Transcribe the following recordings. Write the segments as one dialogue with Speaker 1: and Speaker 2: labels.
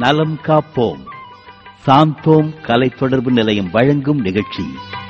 Speaker 1: நலம் காப்போம் சாந்தோம் கலை தொடர்பு நிலையம் வழங்கும் நிகழ்ச்சி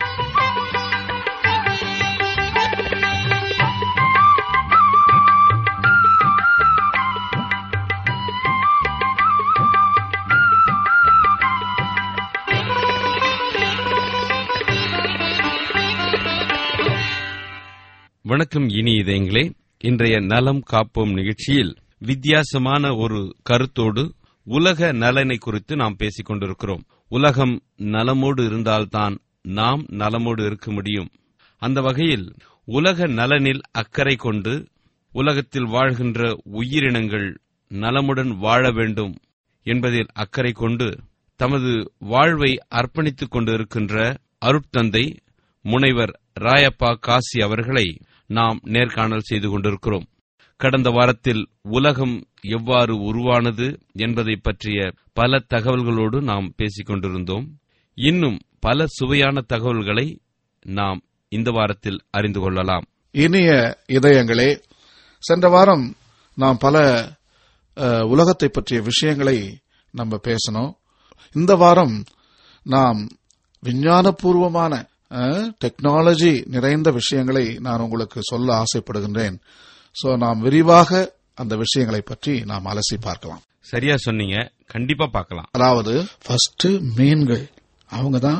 Speaker 2: வணக்கம் இனி இதயங்களே இன்றைய நலம் காப்போம் நிகழ்ச்சியில் வித்தியாசமான ஒரு கருத்தோடு உலக நலனை குறித்து நாம் பேசிக் கொண்டிருக்கிறோம் உலகம் நலமோடு இருந்தால்தான் நாம் நலமோடு இருக்க முடியும் அந்த வகையில் உலக நலனில் அக்கறை கொண்டு உலகத்தில் வாழ்கின்ற உயிரினங்கள் நலமுடன் வாழ வேண்டும் என்பதில் அக்கறை கொண்டு தமது வாழ்வை அர்ப்பணித்துக் கொண்டிருக்கின்ற அருட்தந்தை முனைவர் ராயப்பா காசி அவர்களை நாம் நேர்காணல் செய்து கொண்டிருக்கிறோம் கடந்த வாரத்தில் உலகம் எவ்வாறு உருவானது என்பதை பற்றிய பல தகவல்களோடு நாம் பேசிக் கொண்டிருந்தோம் இன்னும் பல சுவையான தகவல்களை நாம் இந்த வாரத்தில் அறிந்து கொள்ளலாம்
Speaker 3: இனிய இதயங்களே சென்ற வாரம் நாம் பல அஹ், உலகத்தை பற்றிய விஷயங்களை நம்ம பேசணும் இந்த வாரம் நாம் விஞ்ஞானபூர்வமான அஹ், டெக்னாலஜி நிறைந்த விஷயங்களை நான் உங்களுக்கு சொல்ல ஆசைப்படுகின்றேன் சோ நாம் விரிவாக அந்த விஷயங்களை பற்றி நாம் அலசி பார்க்கலாம்
Speaker 2: சரியா சொன்னீங்க கண்டிப்பா பார்க்கலாம்
Speaker 3: அதாவது ஃபர்ஸ்ட் மீன்கள் அவங்க தான்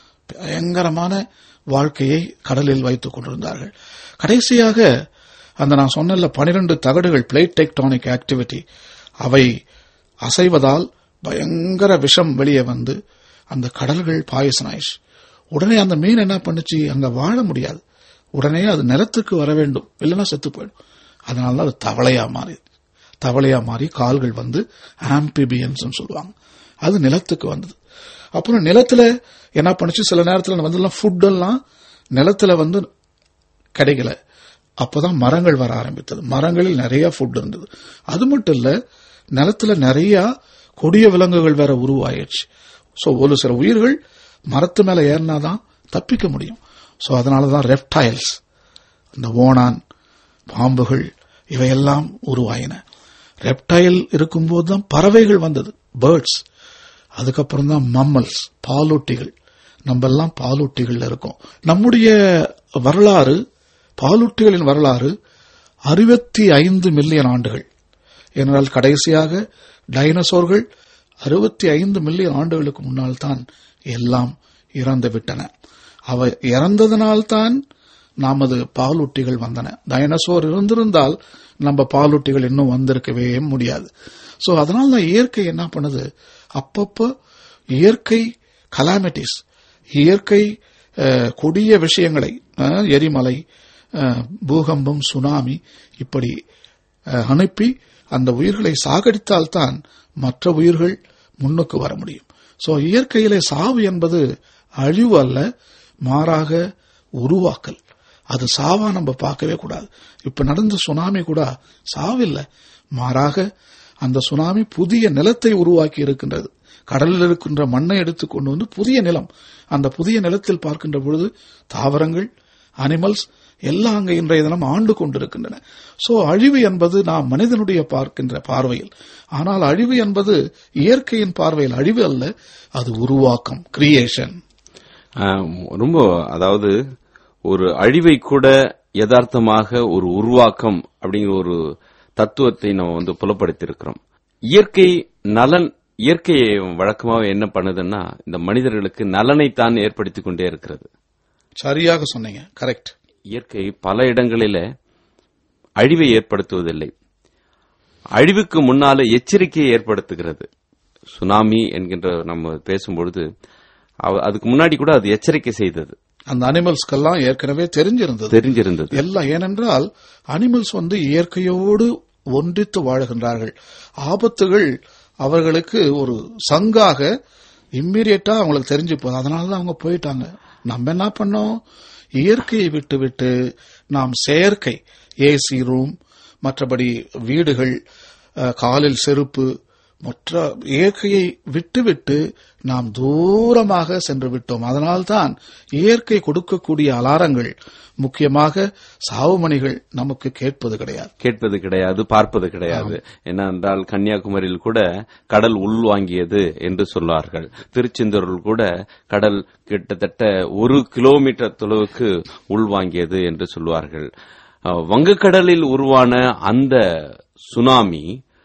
Speaker 3: பயங்கரமான வாழ்க்கையை கடலில் வைத்துக் கொண்டிருந்தார்கள் கடைசியாக அந்த நான் சொன்னல பனிரெண்டு தகடுகள் பிளேட் டெக்டானிக் ஆக்டிவிட்டி அவை அசைவதால் பயங்கர விஷம் வெளியே வந்து அந்த கடல்கள் பாயசன் ஆயிடுச்சு உடனே அந்த மீன் என்ன பண்ணுச்சு அங்க வாழ முடியாது உடனே அது நிலத்துக்கு வர வேண்டும் இல்லைன்னா செத்து போயிடும் அதனால தான் அது தவளையா மாறி தவளையா மாறி கால்கள் வந்து ஆம்பிபியன்ஸ் சொல்லுவாங்க அது நிலத்துக்கு வந்தது அப்புறம் நிலத்துல என்ன பண்ணுச்சு சில நேரத்துல வந்து ஃபுட் எல்லாம் நிலத்துல வந்து கிடைக்கல அப்பதான் மரங்கள் வர ஆரம்பித்தது மரங்களில் நிறைய ஃபுட் இருந்தது அது மட்டும் இல்ல நிலத்துல நிறைய கொடிய விலங்குகள் வேற உருவாயிடுச்சு சோ ஒரு சில உயிர்கள் மரத்து மேல ஏறினாதான் தப்பிக்க முடியும் சோ அதனாலதான் ரெப்டைல்ஸ் இந்த ஓணான் பாம்புகள் இவையெல்லாம் உருவாயின ரெப்டைல் இருக்கும்போது தான் பறவைகள் வந்தது பேர்ட்ஸ் அதுக்கப்புறம் தான் மம்மல்ஸ் பாலூட்டிகள் நம்ம எல்லாம் பாலூட்டிகள் இருக்கோம் நம்முடைய வரலாறு பாலூட்டிகளின் வரலாறு அறுபத்தி ஐந்து மில்லியன் ஆண்டுகள் ஏனென்றால் கடைசியாக டைனோசோர்கள் அறுபத்தி ஐந்து மில்லியன் ஆண்டுகளுக்கு முன்னால் தான் எல்லாம் இறந்து விட்டன அவை இறந்ததனால்தான் நமது பாலூட்டிகள் வந்தன டைனோசோர் இருந்திருந்தால் நம்ம பாலூட்டிகள் இன்னும் வந்திருக்கவே முடியாது சோ அதனால தான் இயற்கை என்ன பண்ணுது அப்பப்போ இயற்கை கலாமிட்டிஸ் இயற்கை அஹ், கொடிய விஷயங்களை அஹ், எரிமலை அஹ், பூகம்பம் சுனாமி இப்படி அஹ், அனுப்பி அந்த உயிர்களை சாகடித்தால்தான் மற்ற உயிர்கள் முன்னுக்கு வர முடியும் சோ இயற்கையிலே சாவு என்பது அழிவு அல்ல மாறாக உருவாக்கல் அது சாவா நம்ம பார்க்கவே கூடாது இப்ப நடந்த சுனாமி கூட சாவில்லை மாறாக அந்த சுனாமி புதிய நிலத்தை உருவாக்கி இருக்கின்றது கடலில் இருக்கின்ற மண்ணை எடுத்துக்கொண்டு வந்து புதிய நிலம் அந்த புதிய நிலத்தில் பார்க்கின்ற பொழுது தாவரங்கள் அனிமல்ஸ் எல்லாம் அங்க இன்றைய தினம் ஆண்டு கொண்டிருக்கின்றன சோ அழிவு என்பது நாம் மனிதனுடைய பார்க்கின்ற பார்வையில் ஆனால் அழிவு என்பது இயற்கையின் பார்வையில் அழிவு அல்ல அது உருவாக்கம் கிரியேஷன்
Speaker 4: ஆஹ் ரொம்ப அதாவது ஒரு அழிவை கூட யதார்த்தமாக ஒரு உருவாக்கம் அப்படிங்கிற ஒரு தத்துவத்தை நம்ம வந்து புலப்படுத்தியிருக்கிறோம் இயற்கை நலன் இயற்கையை வழக்கமாக என்ன பண்ணுதுன்னா இந்த மனிதர்களுக்கு நலனைத்தான் ஏற்படுத்திக் கொண்டே இருக்கிறது
Speaker 3: சரியாக சொன்னீங்க கரெக்ட்
Speaker 4: இயற்கை பல இடங்களில அழிவை ஏற்படுத்துவதில்லை அழிவுக்கு முன்னால எச்சரிக்கையை ஏற்படுத்துகிறது சுனாமி என்கின்ற நம்ம பேசும்பொழுது அவ- அதுக்கு முன்னாடி கூட அது எச்சரிக்கை செய்தது
Speaker 3: அந்த அனிமல்ஸ்க்கெல்லாம் ஏற்கனவே தெரிஞ்சிருந்தது
Speaker 4: தெரிஞ்சிருந்தது
Speaker 3: எல்லாம் ஏனென்றால் அனிமல்ஸ் வந்து இயற்கையோடு ஒன்றித்து வாழ்கின்றார்கள் ஆபத்துகள் அவர்களுக்கு ஒரு சங்காக இம்மீடியட்டா அவங்களுக்கு தெரிஞ்சு போகுது அதனால தான் அவங்க போயிட்டாங்க நம்ம என்ன பண்ணோம் இயற்கையை விட்டு விட்டு நாம் செயற்கை ஏசி ரூம் மற்றபடி வீடுகள் அஹ், காலில் செருப்பு மற்ற இயற்கையை விட்டுவிட்டு நாம் தூரமாக சென்று விட்டோம் அதனால்தான் இயற்கை கொடுக்கக்கூடிய அலாரங்கள் முக்கியமாக சாவுமணிகள் நமக்கு கேட்பது கிடையாது
Speaker 4: கேட்பது கிடையாது பார்ப்பது கிடையாது என்னவென்றால் கன்னியாகுமரியில் கூட கடல் உள்வாங்கியது என்று சொல்வார்கள் திருச்செந்தூரில் கூட கடல் கிட்டத்தட்ட ஒரு கிலோமீட்டர் தொலைவுக்கு உள்வாங்கியது என்று சொல்வார்கள் அஹ், வங்கக்கடலில் உருவான அந்த சுனாமி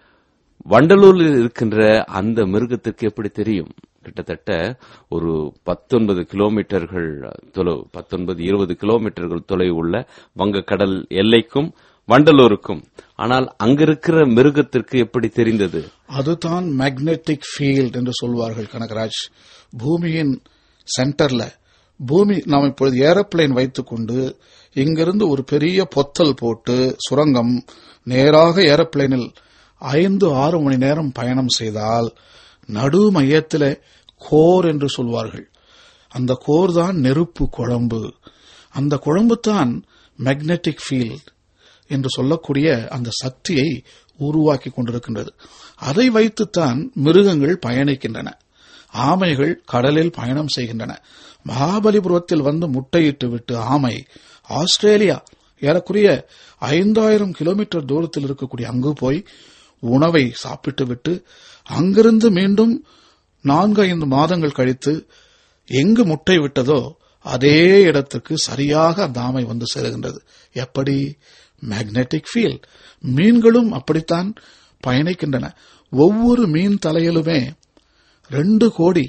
Speaker 4: வண்டலூரில் இருக்கின்ற அந்த மிருகத்திற்கு எப்படி தெரியும் கிட்டத்தட்ட ஒரு பத்தொன்பது கிலோமீட்டர்கள் தொலைவு பத்தொன்பது இருபது கிலோமீட்டர்கள் தொலைவு உள்ள வங்கக்கடல் எல்லைக்கும் வண்டலூருக்கும் ஆனால் அங்கிருக்கிற மிருகத்திற்கு எப்படி தெரிந்தது
Speaker 3: அதுதான் மேக்னெட்டிக் ஃபீல்ட் என்று சொல்வார்கள் கனகராஜ் பூமியின் சென்டர்ல பூமி நாம் இப்பொழுது ஏரோப்ளேன் வைத்துக்கொண்டு இங்கிருந்து ஒரு பெரிய பொத்தல் போட்டு சுரங்கம் நேராக ஏரோப்ளேனில் ஐந்து ஆறு மணி நேரம் பயணம் செய்தால் நடு மையத்திலே கோர் என்று சொல்வார்கள் அந்த கோர் தான் நெருப்பு குழம்பு அந்த குழம்பு தான் மேக்னெட்டிக் ஃபீல்ட் என்று சொல்லக்கூடிய அந்த சக்தியை உருவாக்கி கொண்டிருக்கின்றது அதை வைத்துத்தான் மிருகங்கள் பயணிக்கின்றன ஆமைகள் கடலில் பயணம் செய்கின்றன மகாபலிபுரத்தில் வந்து முட்டையிட்டு விட்டு ஆமை ஆஸ்திரேலியா ஏறக்குறைய ஐந்தாயிரம் கிலோமீட்டர் தூரத்தில் இருக்கக்கூடிய அங்கு போய் உணவை சாப்பிட்டு விட்டு அங்கிருந்து மீண்டும் நான்கு ஐந்து மாதங்கள் கழித்து எங்கு முட்டை விட்டதோ அதே இடத்துக்கு சரியாக அந்த ஆமை வந்து சேருகின்றது எப்படி மேக்னெட்டிக் ஃபீல்ட் மீன்களும் அப்படித்தான் பயணிக்கின்றன ஒவ்வொரு மீன் தலையிலுமே ரெண்டு கோடி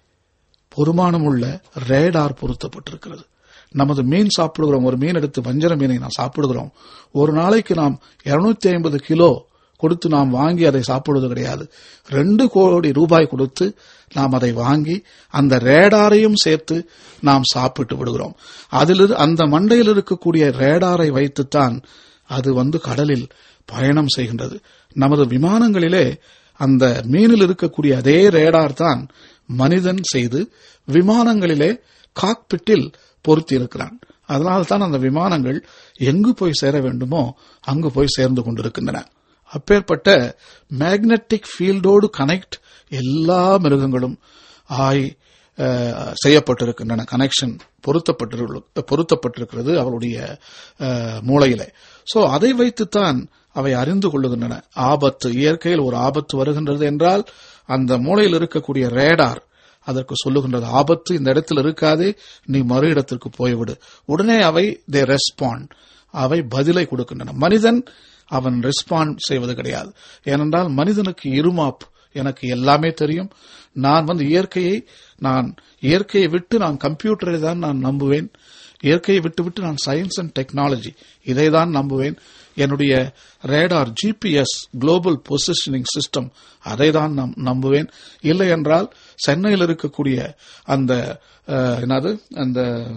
Speaker 3: பொறுமானமுள்ள ரேடார் பொருத்தப்பட்டிருக்கிறது நமது மீன் சாப்பிடுகிறோம் ஒரு மீன் எடுத்து வஞ்சர மீனை நாம் சாப்பிடுகிறோம் ஒரு நாளைக்கு நாம் 250 ஐம்பது கிலோ கொடுத்து நாம் வாங்கி அதை சாப்பிடுவது கிடையாது ரெண்டு கோடி ரூபாய் கொடுத்து நாம் அதை வாங்கி அந்த ரேடாரையும் சேர்த்து நாம் சாப்பிட்டு விடுகிறோம் அதில் அந்த மண்டையில் இருக்கக்கூடிய ரேடாரை வைத்துத்தான் அது வந்து கடலில் பயணம் செய்கின்றது நமது விமானங்களிலே அந்த மீனில் இருக்கக்கூடிய அதே ரேடார் தான் மனிதன் செய்து விமானங்களிலே காக்பிட்டில் பொருத்தி இருக்கிறான் அதனால்தான் அந்த விமானங்கள் எங்கு போய் சேர வேண்டுமோ அங்கு போய் சேர்ந்து கொண்டிருக்கின்றன அப்பேற்பட்ட மேக்னெட்டிக் ஃபீல்டோடு கனெக்ட் எல்லா மிருகங்களும் ஆய் அஹ், செய்யப்பட்டிருக்கின்றன கனெக்ஷன் பொருத்தப்பட்டிரு பொருத்தப்பட்டிருக்கிறது அவளுடைய அஹ், மூளையிலே சோ அதை வைத்துத்தான் அவை அறிந்து கொள்ளுகின்றன ஆபத்து இயற்கையில் ஒரு ஆபத்து வருகின்றது என்றால் அந்த மூளையில் இருக்கக்கூடிய ரேடார் அதற்கு சொல்லுகின்றது ஆபத்து இந்த இடத்தில் இருக்காதே நீ மறு இடத்திற்கு போய்விடு உடனே அவை தே ரெஸ்பாண்ட் அவை பதிலை கொடுக்கின்றன மனிதன் அவன் ரெஸ்பாண்ட் செய்வது கிடையாது ஏனென்றால் மனிதனுக்கு இருமாப் எனக்கு எல்லாமே தெரியும் நான் வந்து இயற்கையை நான் இயற்கையை விட்டு நான் கம்ப்யூட்டரை தான் நான் நம்புவேன் இயற்கையை விட்டு விட்டு நான் சயின்ஸ் அண்ட் டெக்னாலஜி இதை தான் நம்புவேன் என்னுடைய radar GPS global positioning system அதை தான் நான் நம்புவேன் இல்லை என்றால் சென்னையில் இருக்கக்கூடிய அந்த அஹ், என்னது அந்த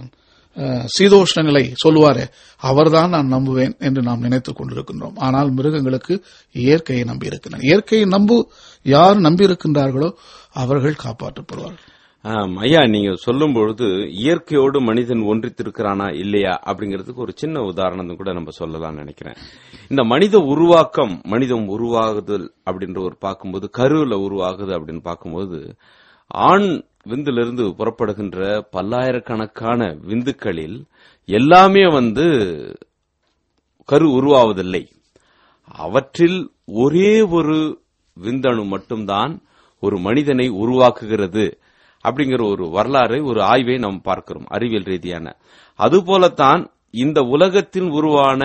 Speaker 3: அஹ், சீதோஷ்ண நிலை சொல்லுவாரே அவர்தான் நான் நம்புவேன் என்று நாம் நினைத்துக் கொண்டிருக்கின்றோம் ஆனால் மிருகங்களுக்கு இயற்கையை நம்பி இருக்கின்றன இயற்கையை நம்பு யார் நம்பி இருக்கின்றார்களோ அவர்கள் காப்பாற்றப்படுவார்கள்
Speaker 4: ஆம், ஐயா நீங்க சொல்லும் பொழுது இயற்கையோடு மனிதன் ஒன்றித்திருக்கிறானா இல்லையா அப்படிங்கிறதுக்கு ஒரு சின்ன உதாரணம் கூட நம்ம சொல்லலாம் நினைக்கிறேன் இந்த மனித உருவாக்கம் மனிதம் உருவாகுதல் அப்படின்ற ஒரு பார்க்கும்போது கருவில உருவாகுது அப்படின்னு பார்க்கும்போது ஆண் விந்திலிருந்து புறப்படுகின்ற பல்லாயிரக்கணக்கான விந்துக்களில் எல்லாமே வந்து கரு உருவாவதில்லை அவற்றில் ஒரே ஒரு விந்தணு மட்டும்தான் ஒரு மனிதனை உருவாக்குகிறது அப்படிங்கிற ஒரு வரலாறு ஒரு ஆய்வை நாம் பார்க்கிறோம் அறிவியல் ரீதியான அதுபோலத்தான் இந்த உலகத்தில் உருவான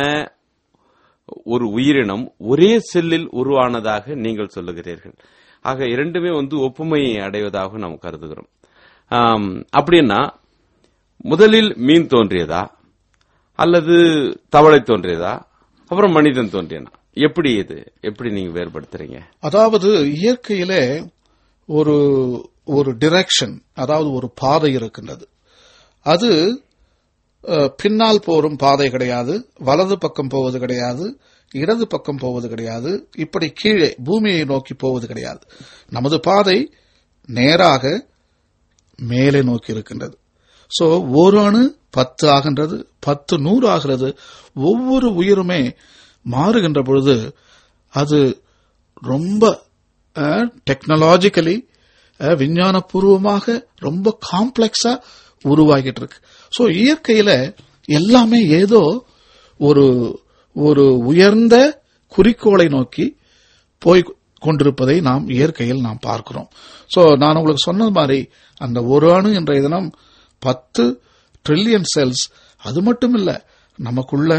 Speaker 4: ஒரு உயிரினம் ஒரே செல்லில் உருவானதாக நீங்கள் சொல்லுகிறீர்கள் ஆக இரண்டுமே வந்து ஒப்புமையை அடைவதாக நாம் கருதுகிறோம் ஆம், அப்படின்னா முதலில் மீன் தோன்றியதா அல்லது தவளை தோன்றியதா அப்புறம் மனிதன் தோன்றியனா எப்படி இது எப்படி நீங்க வேறுபடுத்துறீங்க
Speaker 3: அதாவது இயற்கையிலே ஒரு ஒரு டிரெக்ஷன் அதாவது ஒரு பாதை இருக்கின்றது அது அஹ், பின்னால் போரும் பாதை கிடையாது வலது பக்கம் போவது கிடையாது இடது பக்கம் போவது கிடையாது இப்படி கீழே பூமியை நோக்கி போவது கிடையாது நமது பாதை நேராக மேலே நோக்கி இருக்கின்றது சோ ஒரு அணு பத்து ஆகின்றது பத்து நூறு ஆகிறது ஒவ்வொரு உயிருமே மாறுகின்ற பொழுது அது ரொம்ப டெக்னாலஜிக்கலி விஞ்ஞானபூர்வமாக ரொம்ப காம்ப்ளெக்ஸா உருவாகிட்டு இருக்கு சோ இயற்கையில எல்லாமே ஏதோ ஒரு ஒரு உயர்ந்த குறிக்கோளை நோக்கி போய் கொண்டிருப்பதை நாம் இயற்கையில் நாம் பார்க்கிறோம் சோ நான் உங்களுக்கு சொன்னது மாதிரி அந்த ஒரு அணு என்ற தினம் பத்து ட்ரில்லியன் செல்ஸ் அது மட்டும் இல்ல நமக்குள்ள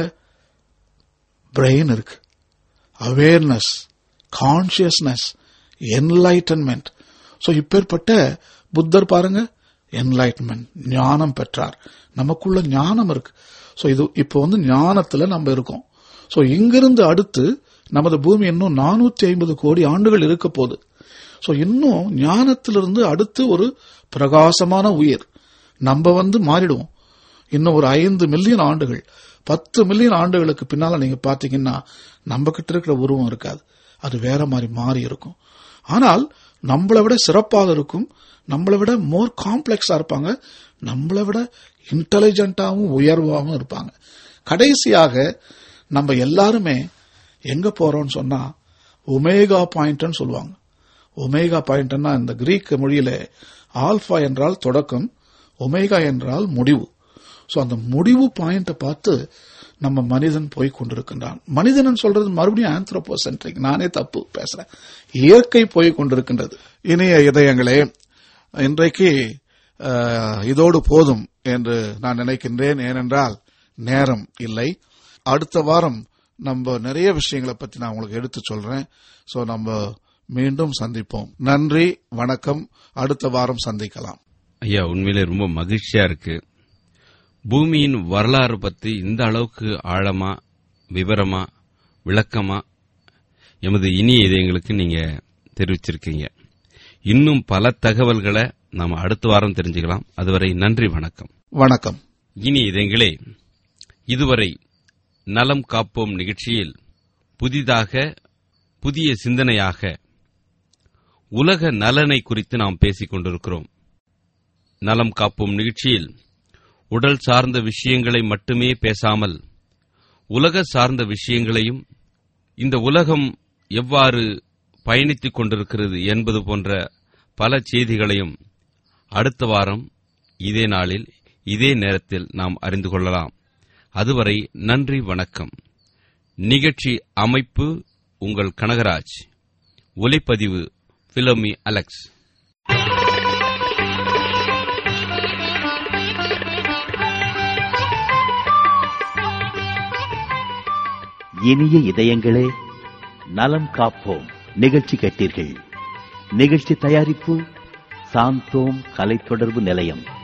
Speaker 3: பிரெயின் இருக்கு அவேர்னஸ் கான்சியஸ்னஸ் என்லைட்டன்மெண்ட் சோ இப்பேற்பட்ட புத்தர் பாருங்க என்லைட்மெண்ட் ஞானம் பெற்றார் நமக்குள்ள ஞானம் இருக்கு சோ இது இப்போ வந்து ஞானத்துல நம்ம இருக்கோம் சோ இங்கிருந்து அடுத்து நமது பூமி இன்னும் நானூத்தி ஐம்பது கோடி ஆண்டுகள் இருக்க போகுது சோ இன்னும் ஞானத்திலிருந்து அடுத்து ஒரு பிரகாசமான உயிர் நம்ம வந்து மாறிடுவோம் இன்னும் ஒரு ஐந்து மில்லியன் ஆண்டுகள் பத்து மில்லியன் ஆண்டுகளுக்கு பின்னால நீங்க பாத்தீங்கன்னா நம்ம கிட்ட இருக்கிற உருவம் இருக்காது அது வேற மாதிரி மாறி இருக்கும் ஆனால் நம்மளை விட சிறப்பாக இருக்கும் நம்மளை விட மோர் காம்ப்ளெக்ஸா இருப்பாங்க நம்மளை விட இன்டெலிஜென்ட்டாவும் உயர்வாகவும் இருப்பாங்க கடைசியாக நம்ம எல்லாருமே எங்க போறோம்னு சொன்னா ஒமேகா பாயிண்ட்னு சொல்லுவாங்க ஒமேகா பாயிண்ட்னா இந்த கிரீக் மொழியில ஆல்பா என்றால் தொடக்கம் ஒமேகா என்றால் முடிவு சோ அந்த முடிவு பாயிண்ட பார்த்து நம்ம மனிதன் போய் கொண்டிருக்கின்றான் மனிதன் சொல்றது மறுபடியும் ஆந்த்ரோபோசென்ட்ரிக் நானே தப்பு பேசுறேன் இயற்கை போய் கொண்டிருக்கின்றது இனிய இதயங்களே இன்றைக்கு அஹ், இதோடு போதும் என்று நான் நினைக்கின்றேன் ஏனென்றால் நேரம் இல்லை அடுத்த வாரம் நம்ம நிறைய விஷயங்களை பத்தி நான் உங்களுக்கு எடுத்து சொல்றேன் சோ நம்ம மீண்டும் சந்திப்போம் நன்றி வணக்கம் அடுத்த வாரம் சந்திக்கலாம்
Speaker 2: ஐயா உண்மையிலே ரொம்ப மகிழ்ச்சியா இருக்கு பூமியின் வரலாறு பத்தி இந்த அளவுக்கு ஆழமா விவரமா விளக்கமா எமது இனிய இதயங்களுக்கு நீங்க தெரிவிச்சிருக்கீங்க இன்னும் பல தகவல்களை நாம அடுத்த வாரம் தெரிஞ்சுக்கலாம் அதுவரை நன்றி வணக்கம்
Speaker 3: வணக்கம்
Speaker 2: இனி இதயங்களே இதுவரை நலம் காப்போம் நிகழ்ச்சியில் புதிதாக புதிய சிந்தனையாக உலக நலனை குறித்து நாம் பேசிக் கொண்டிருக்கிறோம் நலம் காப்போம் நிகழ்ச்சியில் உடல் சார்ந்த விஷயங்களை மட்டுமே பேசாமல் உலக சார்ந்த விஷயங்களையும் இந்த உலகம் எவ்வாறு பயணித்துக் கொண்டிருக்கிறது என்பது போன்ற பல செய்திகளையும் அடுத்த வாரம் இதே நாளில் இதே நேரத்தில் நாம் அறிந்து கொள்ளலாம் அதுவரை நன்றி வணக்கம் நிகழ்ச்சி அமைப்பு உங்கள் கனகராஜ் ஒலிப்பதிவு பிலோமி அலெக்ஸ்
Speaker 1: இனிய இதயங்களே நலம் காப்போம் நிகழ்ச்சி கேட்டீர்கள் நிகழ்ச்சி தயாரிப்பு சாந்தோம் கலை தொடர்பு நிலையம்